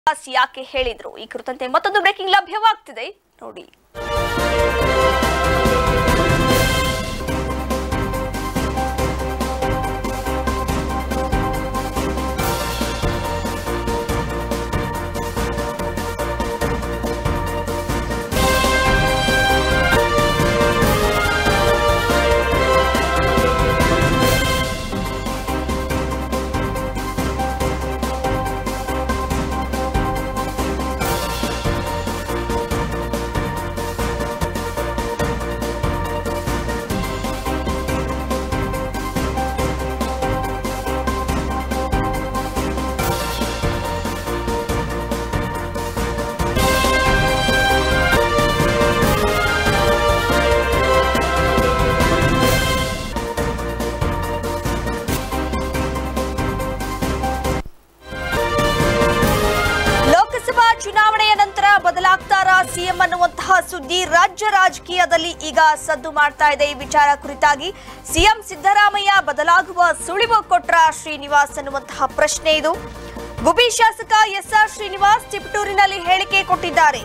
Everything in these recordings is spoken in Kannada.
ಯಾಕೆ ಹೇಳಿದ್ರು ಈ ಕುರಿತಂತೆ ಮತ್ತೊಂದು ಬ್ರೇಕಿಂಗ್ ಲಭ್ಯವಾಗ್ತಿದೆ ನೋಡಿ ಲೋಕಸಭಾ ಚುನಾವಣೆಯ ನಂತರ ಬದಲಾಗ್ತಾರಾ ಸಿಎಂ ಅನ್ನುವಂತಹ ಸುದ್ದಿ ರಾಜ್ಯ ರಾಜಕೀಯದಲ್ಲಿ ಈಗ ಸದ್ದು ಮಾಡ್ತಾ ಇದೆ ಈ ವಿಚಾರ ಕುರಿತಾಗಿ ಸಿಎಂ ಸಿದ್ದರಾಮಯ್ಯ ಬದಲಾಗುವ ಸುಳಿವು ಕೊಟ್ರ ಶ್ರೀನಿವಾಸ್ ಅನ್ನುವಂತಹ ಪ್ರಶ್ನೆ ಇದು ಗುಬಿ ಶಾಸಕ ಎಸ್ಆರ್ ಶ್ರೀನಿವಾಸ್ ತಿಪಟೂರಿನಲ್ಲಿ ಹೇಳಿಕೆ ಕೊಟ್ಟಿದ್ದಾರೆ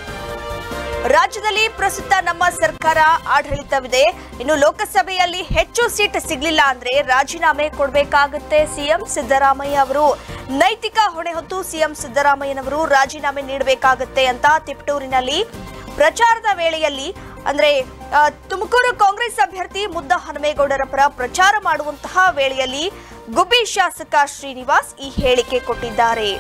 ರಾಜ್ಯದಲ್ಲಿ ಪ್ರಸ್ತುತ ನಮ್ಮ ಸರ್ಕಾರ ಆಡಳಿತವಿದೆ ಇನ್ನು ಲೋಕಸಭೆಯಲ್ಲಿ ಹೆಚ್ಚು ಸೀಟ್ ಸಿಗ್ಲಿಲ್ಲ ಅಂದ್ರೆ ರಾಜೀನಾಮೆ ಕೊಡಬೇಕಾಗುತ್ತೆ ಸಿಎಂ ಸಿದ್ದರಾಮಯ್ಯ ಅವರು ನೈತಿಕ ಹೊಣೆ ಹೊತ್ತು ಸಿಎಂ ಸಿದ್ದರಾಮಯ್ಯನವರು ರಾಜೀನಾಮೆ ನೀಡಬೇಕಾಗುತ್ತೆ ಅಂತ ತಿಪಟೂರಿನಲ್ಲಿ ಪ್ರಚಾರದ ವೇಳೆಯಲ್ಲಿ ಅಂದ್ರೆ ಆ, ತುಮಕೂರು ಕಾಂಗ್ರೆಸ್ ಅಭ್ಯರ್ಥಿ ಮುದ್ದ ಹನುಮೇಗೌಡರ ಪರ ಪ್ರಚಾರ ಮಾಡುವಂತಹ ವೇಳೆಯಲ್ಲಿ ಗುಬ್ಬಿ ಶಾಸಕ ಶ್ರೀನಿವಾಸ್ ಈ ಹೇಳಿಕೆ ಕೊಟ್ಟಿದ್ದಾರೆ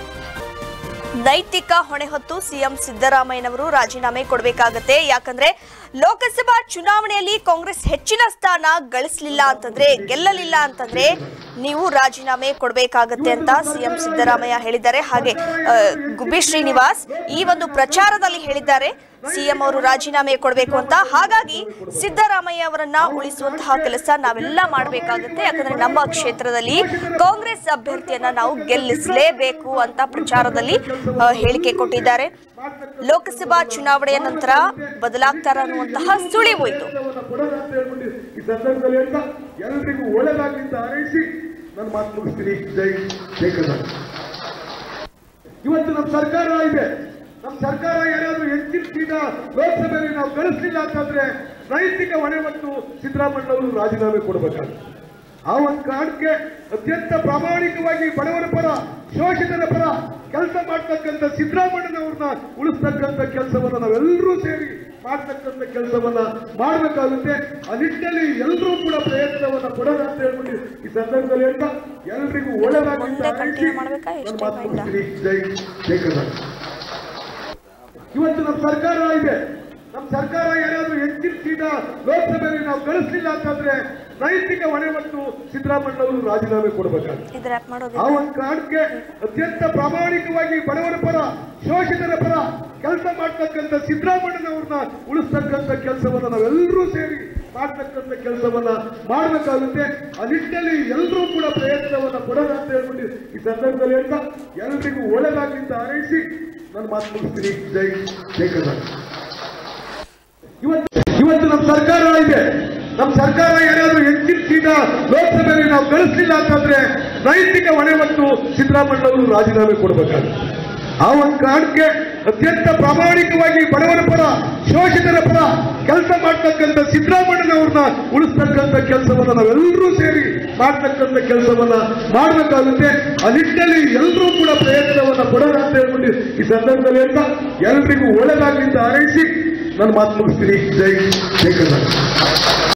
ನೈತಿಕ ಹೊಣೆ ಹೊತ್ತು ಸಿಎಂ ಸಿದ್ದರಾಮಯ್ಯನವರು ರಾಜೀನಾಮೆ ಕೊಡಬೇಕಾಗತ್ತೆ ಯಾಕಂದ್ರೆ ಲೋಕಸಭಾ ಚುನಾವಣೆಯಲ್ಲಿ ಕಾಂಗ್ರೆಸ್ ಹೆಚ್ಚಿನ ಸ್ಥಾನ ಗಳಿಸಲಿಲ್ಲ ಅಂತಂದ್ರೆ ಗೆಲ್ಲಲಿಲ್ಲ ಅಂತಂದ್ರೆ ನೀವು ರಾಜೀನಾಮೆ ಕೊಡಬೇಕಾಗತ್ತೆ ಅಂತ ಸಿಎಂ ಸಿದ್ದರಾಮಯ್ಯ ಹೇಳಿದ್ದಾರೆ ಹಾಗೆ ಆ, ಗುಬ್ಬಿ ಶ್ರೀನಿವಾಸ್ ಈ ಒಂದು ಪ್ರಚಾರದಲ್ಲಿ ಹೇಳಿದ್ದಾರೆ ಸಿಎಂ ಅವರು ರಾಜೀನಾಮೆ ಕೊಡಬೇಕು ಅಂತ ಹಾಗಾಗಿ ಸಿದ್ದರಾಮಯ್ಯ ಅವರನ್ನ ಉಳಿಸುವಂತಹ ಕೆಲಸ ನಾವೆಲ್ಲ ಮಾಡಬೇಕಾಗುತ್ತೆ ಯಾಕಂದ್ರೆ ನಮ್ಮ ಕ್ಷೇತ್ರದಲ್ಲಿ ಕಾಂಗ್ರೆಸ್ ಅಭ್ಯರ್ಥಿಯನ್ನ ನಾವು ಗೆಲ್ಲಿಸಲೇಬೇಕು ಅಂತ ಪ್ರಚಾರದಲ್ಲಿ ಆ, ಹೇಳಿಕೆ ಕೊಟ್ಟಿದ್ದಾರೆ ಲೋಕಸಭಾ ಚುನಾವಣೆಯ ನಂತರ ಬದಲಾಗ್ತಾರ ಅನ್ನುವಂತಹ ಸುಳಿವು ಇದು ಕೆಲಸವನ್ನ ಕೊಡೋಣ ಅಂತ ಹೇಳ್ಬಿಟ್ಟು ಈ ಸಂದರ್ಭದಲ್ಲಿ ಅಂತ ಎಲ್ರಿಗೂ ಒಳ್ಳೆದಾಗಿಂತ ಹಾರೈಸಿ ನನ್ನ ಮಾತು ಮುಗಿಸ್ತೀನಿ ಜೈ ಜೈ ಕರ್ನಾಟಕ ಇವತ್ತು ನಮ್ಮ ಸರ್ಕಾರ ಇದೆ ನಮ್ಮ ಸರ್ಕಾರ ಏನಾದ್ರೂ ಹೆಚ್ಚಿನ ಸೀಟ ಲೋಕಸಭೆಯಲ್ಲಿ ನಾವು ಗಳಿಸಲಿಲ್ಲ ಅಂತಂದ್ರೆ ನೈತಿಕ ಹೊಣೆ ಮತ್ತು ಸಿದ್ದರಾಮಯ್ಯನವರು ರಾಜೀನಾಮೆ ಕೊಡಬೇಕಾಗುತ್ತೆ ಆ ಒಂದು ಕಾರಣಕ್ಕೆ ಅತ್ಯಂತ ಪ್ರಾಮಾಣಿಕವಾಗಿ ಬಡವರ ಪರ ಶೋಷಿತರ ಪರ ಕೆಲಸ ಮಾಡ್ತಕ್ಕಂಥ ಸಿದ್ದರಾಮಯ್ಯನವ್ರನ್ನ ಉಳಿಸ್ತಕ್ಕಂಥ ಕೆಲಸವನ್ನ ನಾವೆಲ್ಲರೂ ಸೇರಿ ಮಾಡ್ತಕ್ಕಂಥ ಕೆಲಸವನ್ನ ಮಾಡಬೇಕಾಗುತ್ತೆ ಆ ನಿಟ್ಟಿನಲ್ಲಿ ಎಲ್ಲರೂ ಕೂಡ ಪ್ರಯತ್ನವನ್ನ ಕೊಡೋಣ ಅಂತ ಹೇಳ್ಬಿಟ್ಟು ಈ ಸಂದರ್ಭದಲ್ಲಿ ಅಂತ ಎಲ್ರಿಗೂ ಒಳ್ಳೆದಾಗಿ ಮುಂದೆ continue ಮಾಡ್ಬೇಕಾ? ಎಷ್ಟೇ ಪಾಯಿಂಟಾ? ಜೈ ಜೈ ಕರ್ನಾಟಕ ಇವತ್ತು ನಮ್ಮ ಸರ್ಕಾರ ಇದೆ ನಮ್ಮ ಸರ್ಕಾರ ಏನಾದ್ರೂ ಹೆಚ್ಚಿನ ಸೀಟ ಲೋಕಸಭೆಯಲ್ಲಿ ನಾವು ಗಳಿಸಲಿಲ್ಲ ಅಂತಂದ್ರೆ ನೈತಿಕ ಹೊಣೆ ಮತ್ತು ಸಿದ್ದರಾಮಯ್ಯನವರು ರಾಜೀನಾಮೆ ಕೊಡಬೇಕಾಗುತ್ತೆ ಇದು ರ್ಯಾಪ್ ಮಾಡೋದು ಆ ಒಂದು ಕಾರಣಕ್ಕೆ ಅತ್ಯಂತ ಪ್ರಾಮಾಣಿಕವಾಗಿ ಬಡವರ ಪರ ಶೋಷಿತರ ಪರ ಕೆಲಸ ಮಾಡ್ತಕ್ಕಂಥ ಸಿದ್ದರಾಮಯ್ಯನವ್ರನ್ನ ಉಳಿಸ್ತಕ್ಕಂಥ ಕೆಲಸವನ್ನ ನಾವೆಲ್ಲರೂ ಸೇರಿ ಮಾಡ್ತಕ್ಕಂಥ ಕೆಲಸವನ್ನ ಮಾಡಬೇಕಾಗುತ್ತೆ ಆ ನಿಟ್ಟಿನಲ್ಲಿ ಎಲ್ಲರೂ ಕೂಡ ಪ್ರಯತ್ನವನ್ನ ಕೊಡೋಣ ಅಂತ ಹೇಳ್ಬಿಟ್ಟು ಈ ಸಂದರ್ಭದಲ್ಲಿ ಅಂತ ಎಲ್ರಿಗೂ ಒಳ್ಳೆದಾಗಿಂತ ಹಾರೈಸಿ ನನ್ನ ಮಾತು ಮುಗಿಸ್ತೀನಿ ಜೈ ಜೈ ಕರ್ನಾಟಕ ಇವತ್ತು ಇವತ್ತು ನಮ್ಮ ಸರ್ಕಾರ ಇದೆ ನಮ್ಮ ಸರ್ಕಾರ ಏನಾದ್ರೂ ಹೆಚ್ಚಿನ ಸೀಟ ಲೋಕಸಭೆಯಲ್ಲಿ ನಾವು ಗಳಿಸಲಿಲ್ಲ ಅಂತಂದ್ರೆ ನೈತಿಕ ಹೊಣೆ ಮತ್ತು ಸಿದ್ದರಾಮಯ್ಯನವರು ರಾಜೀನಾಮೆ ಕೊಡಬೇಕಾಗುತ್ತೆ ಆ ಒಂದು ಕಾರಣಕ್ಕೆ ಅತ್ಯಂತ ಪ್ರಾಮಾಣಿಕವಾಗಿ ಬಡವರ ಪರ ಶೋಷಿತರ ಪರ ಕೆಲಸ ಮಾಡ್ತಕ್ಕಂಥ ಸಿದ್ದರಾಮಯ್ಯನವ್ರನ್ನ ಉಳಿಸ್ತಕ್ಕಂಥ ಕೆಲಸವನ್ನ ನಾವೆಲ್ಲರೂ ಸೇರಿ ಮಾಡ್ತಕ್ಕಂಥ ಕೆಲಸವನ್ನ ಮಾಡಬೇಕಾಗುತ್ತೆ ಆ ನಿಟ್ಟಿನಲ್ಲಿ ಎಲ್ಲರೂ ಕೂಡ ಪ್ರಯತ್ನವನ್ನ ಕೊಡೋಣ ಅಂತ ಹೇಳ್ಬಿಟ್ಟು ಈ ಸಂದರ್ಭದಲ್ಲಿ ಅಂತ ಎಲ್ರಿಗೂ ಒಳ್ಳೆದಾಗಿಂತ ಹಾರೈಸಿ ನನ್ನ ಮಾತು ಮುಗಿಸ್ತೀನಿ ಜೈ ಜೈ ಕರ್ನಾಟಕ